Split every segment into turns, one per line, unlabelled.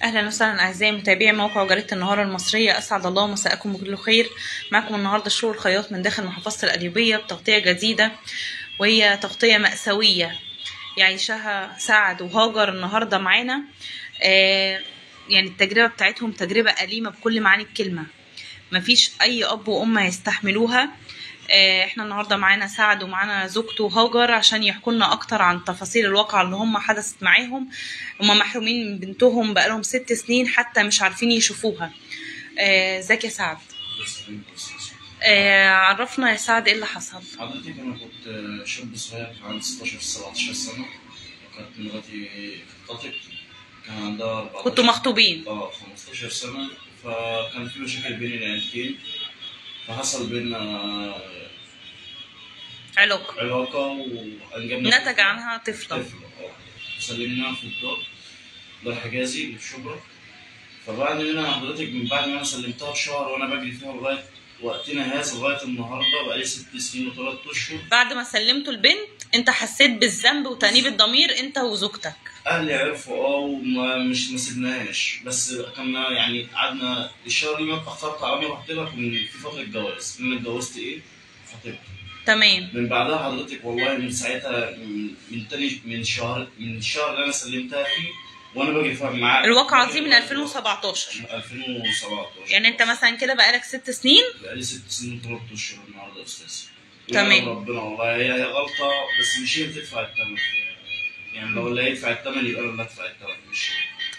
اهلا وسهلا اعزائي متابعي موقع جريده النهار المصريه اسعد الله مساءكم بكل خير معكم النهارده شروق الخياط من داخل محافظه القليوبيه بتغطيه جديده وهي تغطيه ماساويه يعيشها سعد وهاجر النهارده معانا آه يعني التجربه بتاعتهم تجربه اليمه بكل معاني الكلمه مفيش اي اب وام يستحملوها آه، احنا النهارده معانا سعد ومعانا زوجته هاجر عشان يحكوا لنا اكتر عن تفاصيل الواقعه اللي هم حدثت معاهم هم محرومين من بنتهم بقالهم ست سنين حتى مش عارفين يشوفوها آه، ازيك يا سعد آه، عرفنا يا سعد ايه اللي حصل
حضرتك انا كنت شاب صغير كان عندي 16 17 سنه كانت مراتي خطبت كان عندها 14
كنتوا مخطوبين
اه 15 سنه فكان في مشاكل بين العيلتين فحصل بينا
علاقه
علاقه وانجبنا
نتج عنها طفله
طفل اه سلمناها في الدار دار حجازي اللي في شبرا فبعد هنا حضرتك من بعد ما انا سلمتها بشهر وانا بجري فيها لغايه وقتنا هذا لغايه النهارده بقالي ست سنين وثلاث اشهر
بعد ما سلمتوا البنت انت حسيت بالذنب وتأنيب الضمير انت وزوجتك
اهلي عرفوا اه وما مش ما سيبناهاش بس كنا يعني قعدنا الشهر اللي انا اتاخرت على ما رحت لها كان في فتره جواز انا اتجوزت ايه؟ خطيبتي
تمام
من بعدها حضرتك والله من ساعتها من من تاني من شهر من الشهر اللي انا سلمتها فيه وانا باجي فاهم معاها
الواقعه دي من 2017
من 2017
يعني انت مثلا كده بقالك ست سنين
بقالي ست سنين وثلاث اشهر النهارده يا استاذ
تمام.
يعلم ربنا والله هي هي غلطه بس مش هي اللي تدفع الثمن يعني لو اللي هيدفع الثمن يبقى انا اللي ادفع الثمن مش هي.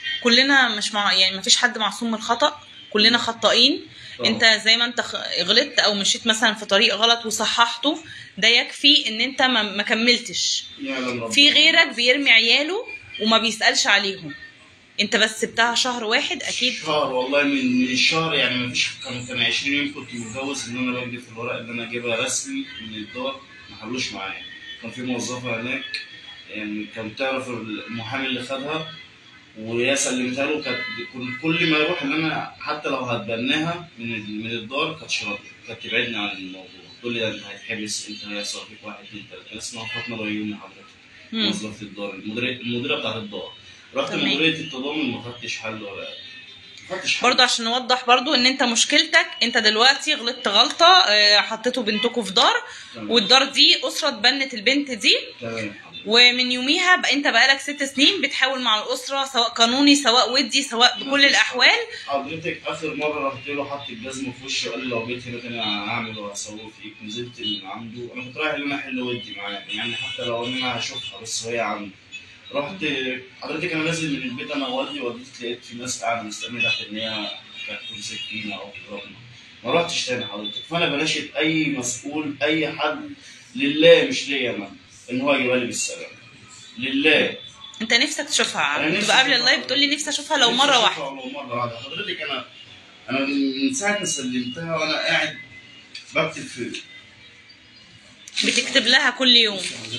كلنا مش مع يعني مفيش حد معصوم من الخطأ كلنا خطائين
طبعا.
انت زي ما انت خ- غلطت او مشيت مثلا في طريق غلط وصححته ده يكفي ان انت ما ما كملتش
يعلم ربنا
في غيرك بيرمي عياله وما بيسألش عليهم انت بس سبتها شهر واحد اكيد
شهر والله من من الشهر يعني ما فيش كان كان 20 يوم كنت متجوز ان انا بجري في الورق اللي انا اجيبها رسمي من الدار ما حلوش معايا كان في موظفه هناك يعني كان تعرف المحامي اللي خدها وهي سلمتها له كانت كنت كل ما يروح ان انا حتى لو هتبناها من ال- من الدار كانت راضيه كانت تبعدني عن الموضوع تقول لي انت هتحبس انت هيحصل فيك واحد اتنين تلاته كان اسمها فاطمه بيومي حضرتك
مم.
موظفه الدار المديريه المديره بتاعت الدار رحت
تمام.
لمديريه التضامن ما خدتش حل ولا ما خدتش حل
برضه عشان نوضح برضه ان انت مشكلتك انت دلوقتي غلطت غلطة اه، حطيتوا بنتكم في دار
تمام.
والدار دي اسرة اتبنت البنت دي
تمام حضرتك.
ومن يوميها بقى انت بقالك ست سنين بتحاول مع الاسره سواء قانوني سواء ودي سواء بكل الاحوال
حضرتك اخر مره رحت له حط الجزمه في وشي وقال لي لو جيت هنا تاني هعمل وهسوي فيك نزلت من عنده انا كنت رايح ان انا احل ودي معاه يعني حتى لو ان انا هشوفها بس وهي عنده رحت حضرتك انا نازل من البيت انا والدي والدتي لقيت في ناس قاعده مستنيه تحت ان هي كانت تكون سكينه او تضربنا ما رحتش تاني حضرتك فانا بناشد اي مسؤول اي حد لله مش ليا انا ان هو يجيبها لي بالسلامه لله
انت نفسك تشوفها
أنا نفسي
بتبقى قبل
أشوفها.
اللايف بتقول لي نفسي اشوفها لو
نفسي
مره
أشوفها
واحده
ولو مره واحده حضرتك انا انا من من ساعه ما سلمتها وانا قاعد بكتب في
بتكتب لها كل يوم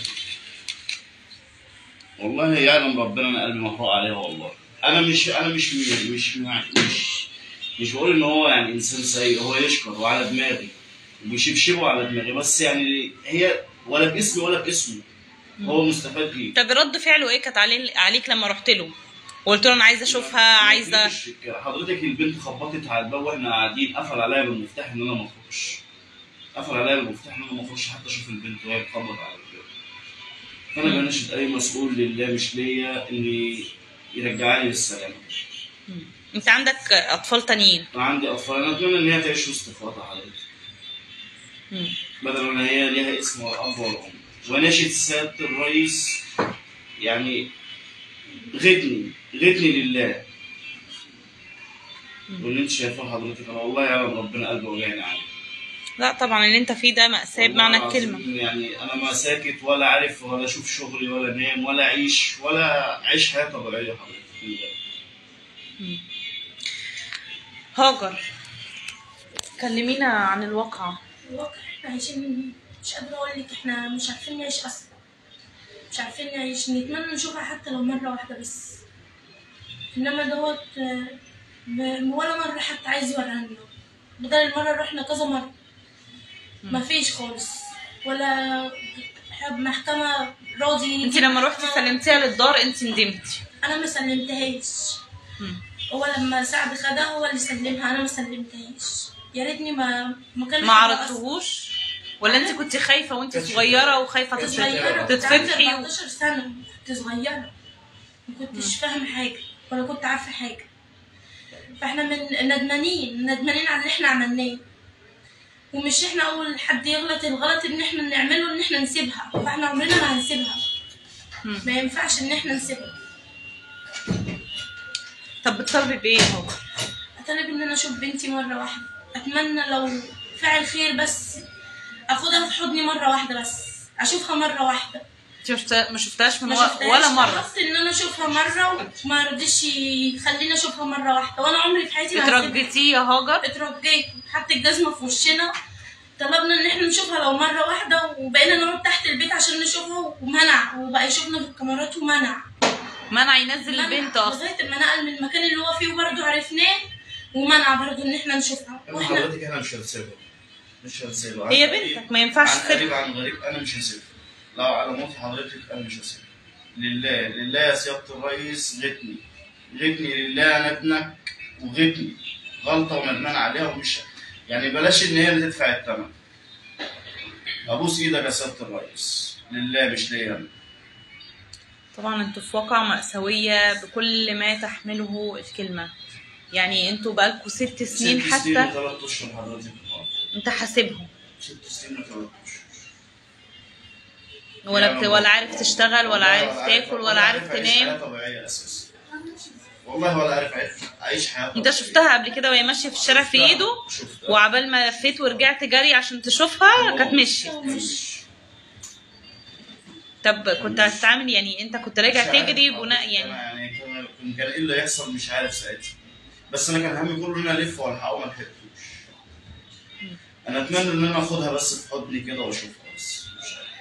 والله يعلم ربنا انا قلبي محروق عليها والله انا مش انا مش مش مش مش بقول ان هو يعني انسان سيء هو يشكر وعلى دماغي وبيشبشبه على دماغي بس يعني هي ولا باسمي ولا باسمه هو مستفاد ايه
طب رد فعله ايه كانت عليه عليك لما رحت له وقلت له انا عايزه اشوفها عايزه
مفيش كده. حضرتك البنت خبطت على الباب واحنا قاعدين قفل عليا بالمفتاح ان انا ما اخرجش قفل عليا بالمفتاح ان انا ما اخرجش حتى اشوف البنت وهي بتخبط على الباب فانا بناشد اي مسؤول لله مش ليا ان يرجعني بالسلامه
انت عندك اطفال تانيين
انا عندي اطفال انا اتمنى ان هي تعيش وسط اخواتها حضرتك
مم.
بدل ما هي ليها اسم والاب والام وناشد سياده الرئيس يعني غدني غدني لله واللي انت شايفاه حضرتك انا والله يعلم ربنا قلبي وجعني عليه
لا طبعا اللي انت فيه ده مأساة بمعنى
والله
الكلمة
العظيم يعني انا ما ساكت ولا عارف ولا اشوف شغلي ولا انام ولا اعيش ولا اعيش حياه طبيعيه حضرتك لله.
هاجر كلمينا عن الواقعة
الواقع احنا عايشين مش قادرة اقول لك احنا مش عارفين نعيش اصلا مش عارفين نعيش نتمنى نشوفها حتى لو مرة واحدة بس انما دوت آه، ب- ولا مرة حتى عايز يوريها بدل المرة رحنا كذا مرة مفيش خالص ولا محكمة راضي
انت لما روحتي سلمتيها للدار انت ندمتي
انا ما سلمتهاش
مم.
هو لما سعد خدها هو اللي سلمها انا ما سلمتهاش يا ريتني ما ما كان
ما
حد أصلاً.
عرضتهوش ولا انت كنت خايفه وانت صغيره وخايفه
كنت
تت-
صغيرة كنت
تتفضحي
عندي
و...
14 سنة كنت صغيرة ما كنتش فاهمة حاجة ولا كنت عارفة حاجة فاحنا من ندمانين ندمانين على اللي احنا عملناه ومش احنا اول حد يغلط الغلط ان احنا نعمله ان احنا نسيبها فاحنا عمرنا ما هنسيبها
مم.
ما ينفعش ان احنا نسيبها
طب بتطالبي بايه يا هاجر؟
اطالب ان انا اشوف بنتي مرة واحدة اتمنى لو فعل خير بس اخدها في حضني مرة واحدة بس اشوفها مرة واحدة
انت ما شفت- ما شفتهاش من
ما
و...
شفتهاش
ولا مره
طلبت ان انا اشوفها مره وما رضيش يخليني اشوفها مره واحده وانا عمري في حياتي ما هسيبها.
اترجيتيه يا هاجر
اترجيت حط الجزمه في وشنا طلبنا ان احنا نشوفها لو مره واحده وبقينا نقعد تحت البيت عشان نشوفها ومنع وبقى يشوفنا في الكاميرات ومنع
منع ينزل
منع
البنت اصلا
لغايه ما نقل من المكان اللي هو فيه وبرده عرفناه ومنع برده ان احنا نشوفها
اما
واحنا
حضرتك احنا مش هنسيبها مش هنسيبها
هي
عن قريب-
بنتك ما ينفعش
عن
تسيبها
قريب عن غريب انا مش هسيبها لو على موت حضرتك انا مش هسيبها لله لله يا سياده الرئيس غتني غتني لله انا ابنك وغتني غلطه وندمان عليها ومش يعني بلاش ان هي اللي تدفع الثمن ابوس ايدك يا سياده الرئيس لله مش ليا انا
طبعا انتوا في واقعة مأساوية بكل ما تحمله الكلمة يعني انتوا بقالكوا ست سنين
ست سنين
حتى
وثلاث اشهر حضرتك
انت حاسبهم
ست سنين وثلاث اشهر
ولا
يعني
بت... ولا عارف تشتغل ولا عارف تاكل ولا عارف
أعيش حياة
تنام
طبيعية أساسا والله ولا عارف أعيش- أعيش حياة
انت
طبيعية.
شفتها قبل كده وهي ماشية في الشارع في
شفتها-
ايده
شفتها
وعبال ما لفيت ورجعت جري عشان تشوفها كانت مشيت
مش-
طب كنت هتتعامل يعني انت كنت راجع
مش عارف
تجري
طبعاً.
بناء
أنا
يعني
يعني كان كان- كان ايه اللي يحصل مش عارف ساعتها بس انا كان همي كله ان انا الف والحقه ما لحقتوش انا اتمنى ان انا اخدها بس في حضني كده واشوفها بس مش عارف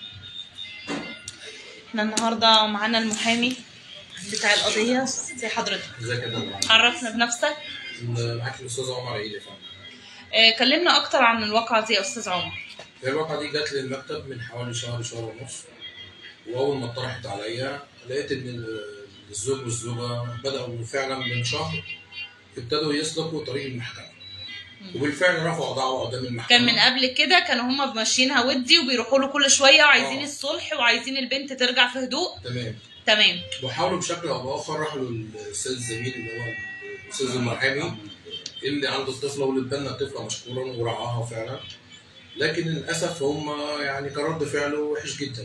احنا النهارده معانا المحامي بتاع القضية زي حضرتك
ازيك يا دكتور؟
عرفنا بنفسك
معاك الاستاذ عمر عيد يا فندم.
اه كلمنا اكتر عن الواقعة دي يا استاذ عمر
هي الواقعة دي جات لي المكتب من حوالي شهر شهر ونص واول ما اتطرحت عليا لقيت ان ال- الزوج والزوجه بداوا فعلا من شهر ابتدوا يسلكوا طريق المحكمه وبالفعل رفعوا دعوه قدام المحكمه
كان من قبل كده كانوا هما ماشيينها ودي وبيروحوا له كل شويه وعايزين
آه.
الصلح وعايزين البنت ترجع في هدوء
تمام
تمام
وحاولوا بشكل او باخر راحوا للاستاذ الزميل اللي هو الاستاذ المحامي اللي عنده الطفله واللي اتبنى الطفله مشكورا ورعاها فعلا لكن للاسف هم يعني كان رد فعله وحش جدا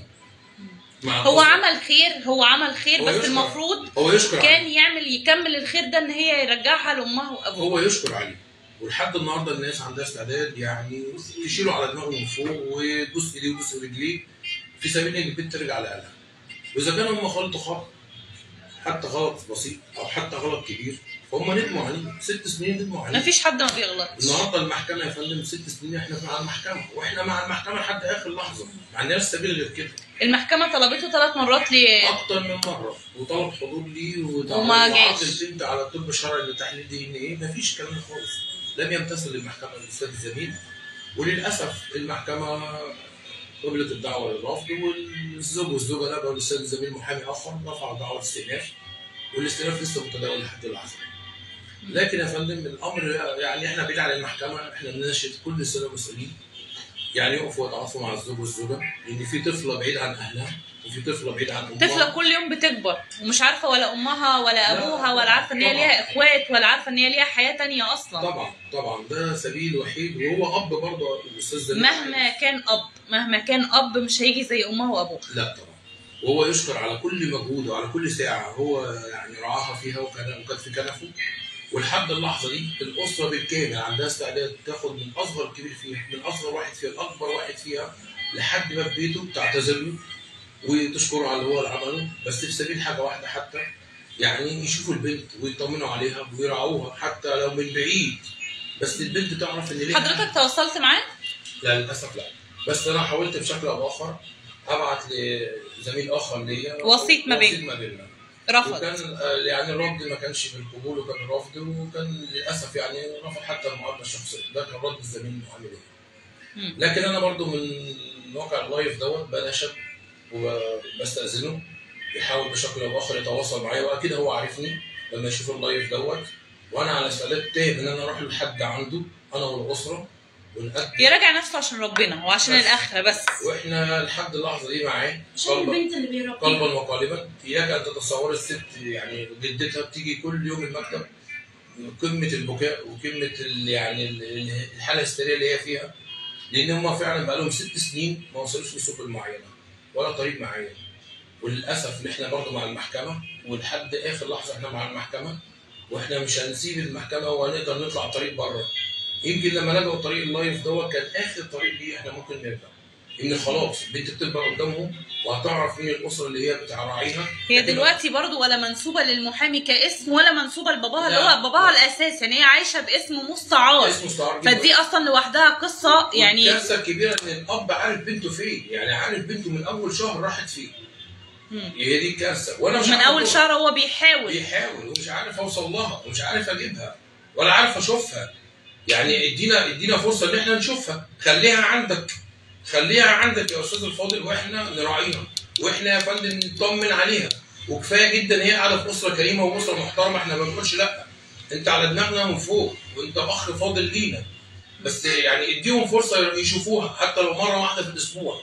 مع
هو
الأسرة.
عمل خير هو عمل خير
هو
بس
يشكر.
المفروض
هو يشكر
كان
عليه.
يعمل يكمل الخير ده ان هي يرجعها لامها وابوها
هو يشكر عليه ولحد النهارده الناس عندها استعداد يعني يشيلوا على دماغهم من فوق وتبص ايديه وتبص رجليه في سبيل ان البنت ترجع لاهلها واذا كانوا هم غلطوا خطأ حتى غلط بسيط او حتى غلط كبير فهم ندموا عليه ست سنين ندموا عليه
مفيش حد ما بيغلطش
النهارده المحكمه يا فندم ست سنين احنا مع المحكمه واحنا مع المحكمه لحد اخر لحظه ما عندناش سبيل غير كده
المحكمه طلبته ثلاث مرات لي
اكتر من مره وطلب حضور لي
وما
وعرض
جاش.
البنت على الطب الشرعي لتحليل دي ان ايه مفيش الكلام ده خالص لم يمتثل المحكمه الاستاذ الزميل وللاسف المحكمه قبلت الدعوه للرفض والزوج والزوجه لجأوا للاستاذ الزميل محامي اخر رفعوا دعوه استئناف والاستئناف لسه متداول لحد اللحظه لكن يا فندم الامر يعني احنا بعيد عن المحكمه احنا بنناشد كل الساده المسؤولين يعني يقفوا ويتعاطفوا مع الزوج والزوجه لان في طفله بعيد عن اهلها وفي طفله بعيد عن امها
طفله كل يوم بتكبر ومش عارفه ولا امها ولا
لا،
ابوها ولا عارفه ان هي
طبعا.
ليها اخوات ولا عارفه ان هي ليها حياه تانية اصلا
طبعا طبعا ده سبيل وحيد وهو اب برضه الاستاذ زميل
مهما كان اب مهما كان اب مش هيجي زي امها وابوها
لا طبعا وهو يشكر على كل مجهود وعلى كل ساعه هو يعني رعاها فيها وكان وكانت في كنفه ولحد اللحظه دي الاسره بالكامل عندها استعداد تاخد من اصغر كبير فيها من اصغر واحد فيها لاكبر واحد فيها لحد باب بيته تعتذر له وتشكره على اللي هو اللي عمله بس في سبيل حاجه واحده حتى يعني يشوفوا البنت ويطمنوا عليها ويرعوها حتى لو من بعيد بس البنت تعرف ان ليها
حضرتك تواصلت معاه
لا للاسف لا بس انا حاولت بشكل او باخر ابعت لزميل اخر ليا
وسيط ما بين.
وسيط ما بيننا
رفض
وكان آه، يعني الرفض ما كانش بالقبول وكان الرفض وكان للاسف يعني رفض حتى المقابله الشخصيه ده كان رد الزميل المحامي ليا
مم.
لكن انا برضو من واقع اللايف دوت بناشد وبستاذنه يحاول بشكل او باخر يتواصل معايا واكيد هو عارفني لما يشوف اللايف دوت وانا على استعداد تام ان انا اروح لحد عنده انا والاسره ونقدم
يراجع نفسه عشان ربنا وعشان
بس.
الاخره بس
واحنا لحد اللحظه دي معاه
عشان
قلبا
البنت اللي بيربيها
قلبا وقالبا اياك ان تتصور الست يعني جدتها بتيجي كل يوم المكتب قمه البكاء وقمه ال- يعني ال- ال- الحاله الهستيريه اللي هي فيها لان هم فعلا بقى لهم ست سنين ما وصلوش لسبل معينه ولا طريق معين وللاسف ان احنا برضه مع المحكمه ولحد اخر لحظه احنا مع المحكمه واحنا مش هنسيب المحكمه وهنقدر نطلع طريق بره يمكن لما لجأوا طريق اللايف دوت كان اخر طريق ليه احنا ممكن نرجع ان خلاص البنت بتبقى قدامهم وهتعرف مين الاسره اللي هي بتراعيها
هي
لكن
دلوقتي برضو ولا منسوبه للمحامي كاسم ولا منسوبه لباباها اللي
لا.
هو باباها الاساس يعني هي عايشه باسم مستعار
اسمه مستعار جدا.
فدي اصلا لوحدها قصه يعني
الكارثه الكبيره ان الاب عارف بنته فين يعني عارف بنته من اول شهر راحت فين
مم.
هي دي الكارثه وانا مش
من
عارف
اول
أقول-
شهر هو بيحاول
بيحاول ومش عارف اوصل لها ومش عارف اجيبها ولا عارف اشوفها يعني ادينا ادينا فرصه ان احنا نشوفها خليها عندك خليها عندك يا استاذ الفاضل واحنا نراعيها واحنا يا فندم نطمن عليها وكفايه جدا هي قاعده في اسره كريمه واسره محترمه احنا ما بنقولش لا انت على دماغنا من فوق وانت اخ فاضل لينا بس يعني اديهم فرصه يشوفوها حتى لو مره واحده في الاسبوع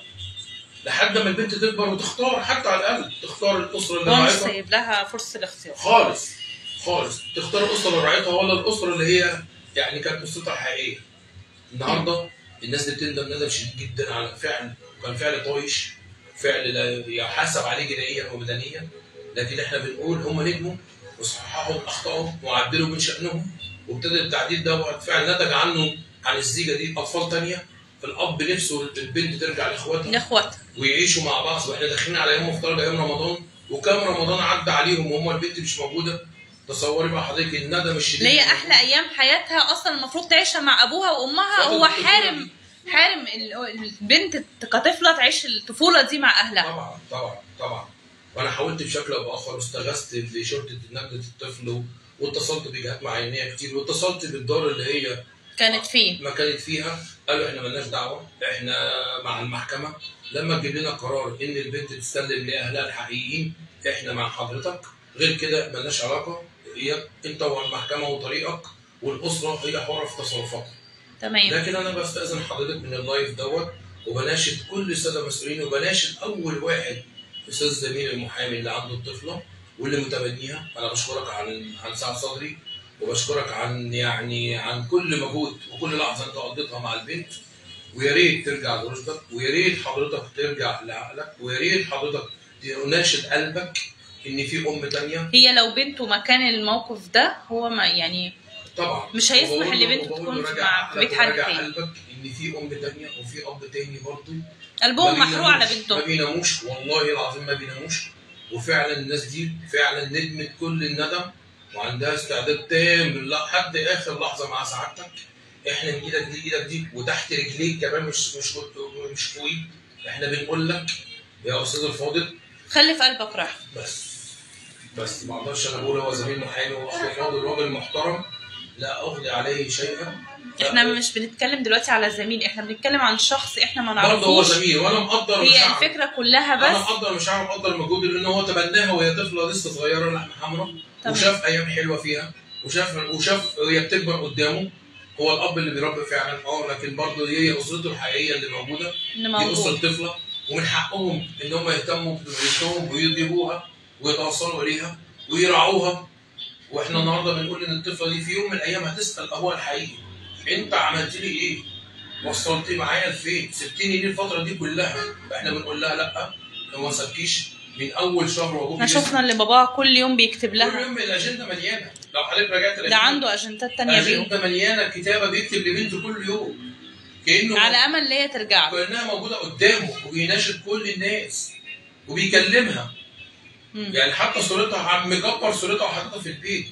لحد ما البنت تكبر وتختار حتى على الاقل تختار الاسره اللي
هو مش
راعيتها
سايب لها فرصه الاختيار
خالص خالص تختار الاسره اللي راعيتها ولا الاسره اللي هي يعني كانت اسرتها الحقيقيه النهارده الناس دي بتندم ندم شديد جدا على فعل كان فعل طايش فعل لا يحاسب عليه جنائيا ومدنيا لكن احنا بنقول هم ندموا وصححوا من اخطائهم وعدلوا من شانهم وابتدى التعديل دوت فعل نتج عنه عن الزيجه دي اطفال تانية فالاب نفسه البنت ترجع لاخواتها
لاخواتها
ويعيشوا مع بعض واحنا داخلين على يوم مفترض ايام رمضان وكم رمضان عدى عليهم وهم البنت مش موجوده تصوري بقى حضرتك الندم الشديد
اللي هي احلى ايام حياتها اصلا المفروض تعيشها مع ابوها وامها
فترة
هو
الطفولة
حارم
دي.
حارم ال- البنت كطفله تعيش الطفوله دي مع اهلها
طبعا طبعا طبعا وانا حاولت بشكل او باخر واستغثت بشرطه نجده الطفل و- واتصلت بجهات معينيه كتير واتصلت بالدار اللي هي
كانت فيه
ما كانت فيها قالوا احنا مالناش دعوه احنا مع المحكمه لما تجيب لنا قرار ان البنت تسلم لاهلها الحقيقيين احنا مع حضرتك غير كده مالناش علاقه هي انت والمحكمه وطريقك والاسره هي حره في تصرفاتها
تمام
لكن انا بستاذن حضرتك من اللايف دوت وبناشد كل الساده المسؤولين وبناشد اول واحد استاذ زميل المحامي اللي عنده الطفله واللي متبنيها انا بشكرك عن عن سعه صدري وبشكرك عن يعني عن كل مجهود وكل لحظه انت قضيتها مع البنت ويا ريت ترجع لرشدك ويا ريت حضرتك ترجع لعقلك ويا ريت حضرتك تناشد قلبك ان في ام تانية
هي لو بنته مكان الموقف ده هو ما يعني
طبعا
مش هيسمح
وبقول له-
لبنته
وبقول
تكون
له
في-
راجع
مع- في
عقلك
بيت حد
وراجع
تاني.
قلبك ان في ام تانية وفي اب تاني برضه
قلبهم
ما
محروق على
بيناموش- ما
بنتهم
بيناموش والله العظيم ما بيناموش وفعلا الناس دي فعلا ندمت كل الندم وعندها استعداد تام لحد اخر لحظه مع سعادتك احنا من ايدك دي ايدك دي وتحت رجليك كمان مش مش مش فوقيك احنا بنقول لك يا استاذ الفاضل
خلي في قلبك راحه
بس بس ما اقدرش انا اقول هو زميل محامي واخ فاضل راجل محترم لا اغلي عليه شيئا
احنا مش بنتكلم دلوقتي على زميل احنا بنتكلم عن شخص احنا ما
برضه هو
نعرفوش
زميل وانا مقدر
هي
مشاعره.
الفكره كلها
انا
بس
مقدر مش عارف مقدر المجهود لان هو تبناها وهي طفله لسه صغيره لحم حمراء
تمام.
وشاف ايام حلوه فيها وشاف وشاف وهي بتكبر قدامه هو الاب اللي بيربي فعلا اه لكن برضه هي اسرته الحقيقيه اللي موجوده
ان
دي اسره
موجود
طفله ومن حقهم ان هم يهتموا ببنتهم ويجيبوها ويتوصلوا اليها ويراعوها واحنا النهارده بنقول ان الطفله دي في يوم من الايام هتسال ابوها الحقيقي انت عملت لي ايه؟ وصلتي معايا لفين؟ سبتني ليه الفتره دي كلها؟ احنا بنقول لها لا هو ما سابكيش من اول شهر وابوك
احنا شفنا اللي باباها كل يوم بيكتب
كل
لها
يوم الاجنده مليانه لو حضرتك رجعت
ده عنده اجندات تانية بيهم
اجنده مليانه كتابه بيكتب لبنته كل يوم كانه
على امل ان هي ترجع له
كانها موجوده قدامه وبيناشد كل الناس وبيكلمها
مم.
يعني حتى صورتها عم مكبر صورتها وحاططها في البيت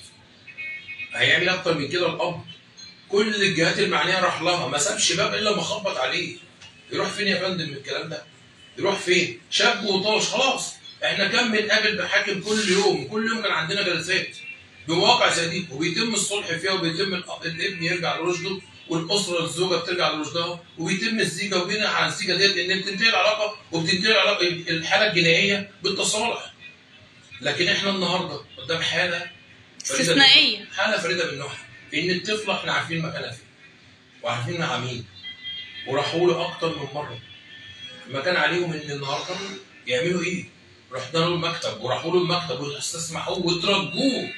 هيعمل اكتر من كده الاب كل الجهات المعنيه راح لها ما سابش باب الا ما خبط عليه يروح فين يا فندم من الكلام ده يروح فين شاب وطاش خلاص احنا كم بنقابل بحاكم كل يوم كل يوم كان عندنا جلسات بواقع زي دي وبيتم الصلح فيها وبيتم الأ- الابن يرجع لرشده والاسره الزوجه بترجع لرشدها وبيتم الزيجه وبناء على الزيجه ديت ان بتنتهي العلاقه وبتنتهي العلاقه الحاله الجنائيه بالتصالح لكن احنا النهارده قدام حاله فريدة
استثنائية.
من- حاله فريده من نوعها ان الطفله احنا عارفين مكانها فين وعارفين مع مين وراحوا له اكتر من مره ما كان عليهم ان النهارده يعملوا ايه؟ رحنا له المكتب وراحوا له المكتب واستسمحوه وترجوه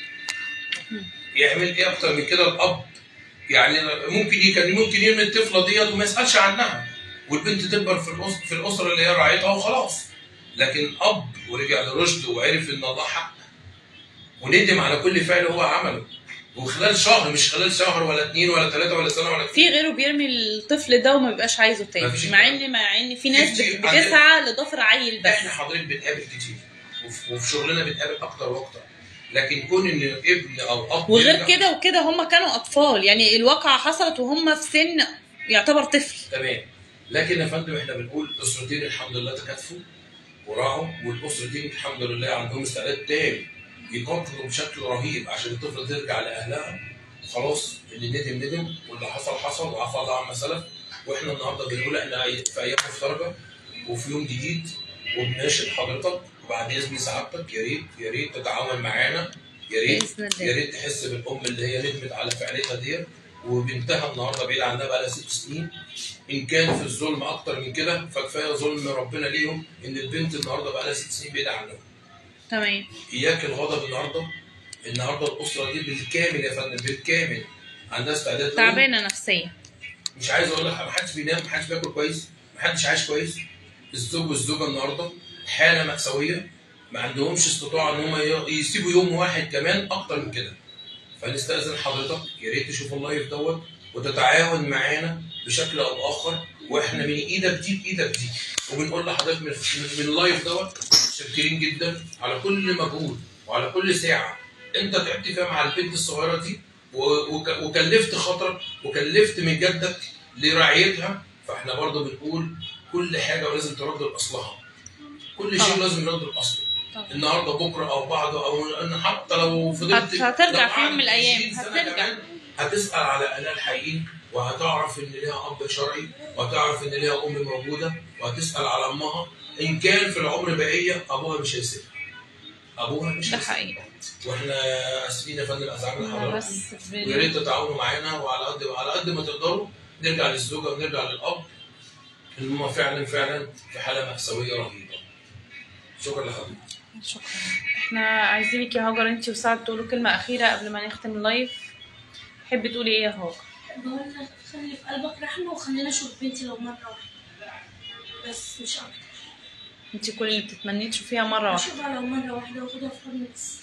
يعمل ايه اكتر من كده الاب يعني ممكن ي- كان ممكن يرمي الطفله ديت وما يسالش عنها والبنت تكبر في الأس- في الاسره اللي هي راعيتها وخلاص لكن اب ورجع لرشده وعرف ان الله حق وندم على كل فعل هو عمله وخلال شهر مش خلال شهر ولا اتنين ولا ثلاثه ولا سنه ولا
في غيره بيرمي الطفل ده وما بيبقاش عايزه تاني
مفيش
مع
الكلام.
ان مع ان في ناس
كتير
بت- بتسعى لضفر عيل بس
احنا حضرتك بنقابل كتير وفي وفي شغلنا بنقابل اكتر واكتر لكن كون ان ابن او اب
وغير
يرجع-
كده وكده هم كانوا اطفال يعني الواقعه حصلت وهم في سن يعتبر طفل
تمام لكن يا فندم احنا بنقول اسرتين الحمد لله تكاتفوا وراعوا والاسرتين الحمد لله عندهم استعداد تام يقاتلوا بشكل رهيب عشان الطفله ترجع لاهلها وخلاص اللي ندم ندم واللي حصل حصل وعفى الله عما سلف واحنا النهارده بنقول احنا في ايام مفترجه وفي يوم جديد وبناشد حضرتك وبعد اذن سعادتك يا ريت يا ريت تتعاون معانا يا ريت
بإذن الله.
يا ريت تحس بالام اللي هي ندمت على فعلتها ديت وبنتها النهارده بعيد عنها بقى لها ست سنين ان كان في الظلم اكتر من كده فكفايه ظلم ربنا ليهم ان البنت النهارده بقى لها ست سنين بعيده عنهم
تمام
اياك الغضب النهارده النهارده الاسره دي بالكامل يا فندم بالكامل عندها استعداد تقوم.
تعبانه نفسيا
مش عايز اقول لك محدش بينام محدش بياكل كويس محدش عايش كويس الزوج والزوجه النهارده حاله مأساويه ما عندهمش استطاعه ان هم ي- يسيبوا يوم واحد كمان اكتر من كده فنستأذن حضرتك يا ريت تشوف اللايف دوت وتتعاون معانا بشكل او باخر واحنا من ايدك دي بايدك دي وبنقول لحضرتك من, من من اللايف دوت شاكرين جدا على كل مجهود وعلى كل ساعه انت تعبت فيها مع البنت الصغيره دي و- وك- وكلفت خاطرك وكلفت من جدك لرعايتها فاحنا برضه بنقول كل حاجه ولازم ترد لاصلها كل شيء
طبعا.
لازم يرد لاصله
طبعا.
النهارده بكره او بعده او ان حتى لو فضلت
هت- هترجع
لو
في يوم من
قعدت
الأيام،
20 سنة
هترجع.
كمان هتسال على اهلها الحقيقيين وهتعرف ان ليها اب شرعي وهتعرف ان ليها ام موجوده وهتسال على امها ان كان في العمر بقيه ابوها مش هيسيبها ابوها مش
ده
هيسيبها
حقيقي
واحنا اسفين يا فندم ازعجنا
أنا
حضرتك
بس
ويا ريت تتعاونوا معانا وعلى قد على قد ما تقدروا نرجع للزوجه ونرجع للاب ان هم فعلا فعلا في حاله مأساويه رهيبه شكرا لحضرتك
شكرا احنا عايزينك يا هاجر انت وسعد تقولوا كلمه اخيره قبل ما نختم اللايف تحبي تقولي ايه يا هاجر
بقول لك خلي في قلبك رحمة وخلينا أشوف بنتي لو مرة واحدة بس مش أكتر
انت كل اللي بتتمنيه تشوفيها مره واحده
أشوفها لو مرة واحدة وأخدها في حضني بس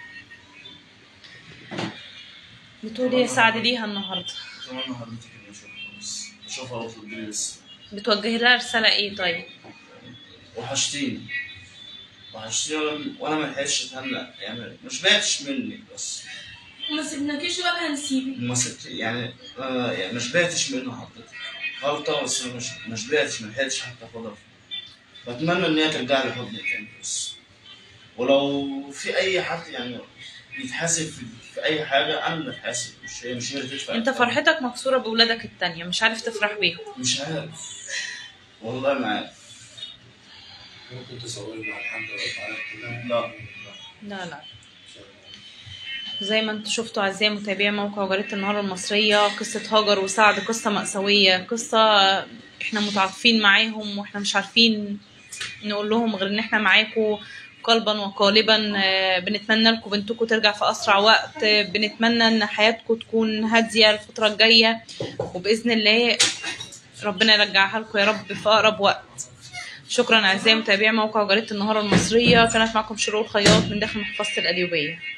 بتقولي يا سعد ليها النهارده
اتمنى حضرتك اني اشوفها بس اشوفها واطلب مني بس
بتوجهي لها رساله ايه طيب
وحشتيني وحشتيني وانا ما لحقتش اتهنى يعني مش بعتش مني بس
وما سيبناكيش ولا هنسيبك
ما سبت يعني آه يعني مش بعتش منه حضرتك غلطة بس أنا مش مش بعتش ما لحقتش حتى اخدها بتمنى ان هي ترجع لي حضني تاني بس ولو في اي حد يعني يتحاسب في, في اي حاجة انا اللي اتحاسب مش هي مش هي اللي تدفع
انت
الثمن.
فرحتك مكسوره باولادك التانية مش عارف تفرح بيهم
مش عارف والله ما عارف
ممكن تصوري مع الحمد لله تعالى كده
لا
لا لا زي ما انتم شفتوا اعزائي متابعي موقع جريده النهار المصريه قصه هاجر وسعد قصه مأساويه قصه احنا متعاطفين معاهم واحنا مش عارفين نقول لهم غير ان احنا معاكم قلبا وقالبا آه، بنتمنى لكم بنتكم ترجع في اسرع وقت آه، بنتمنى ان حياتكم تكون هاديه الفتره الجايه وباذن الله ربنا يرجعها لكم يا رب في اقرب وقت شكرا اعزائي متابعي موقع جريده النهار المصريه كانت معكم شروق الخياط من داخل محفظه القليوبيه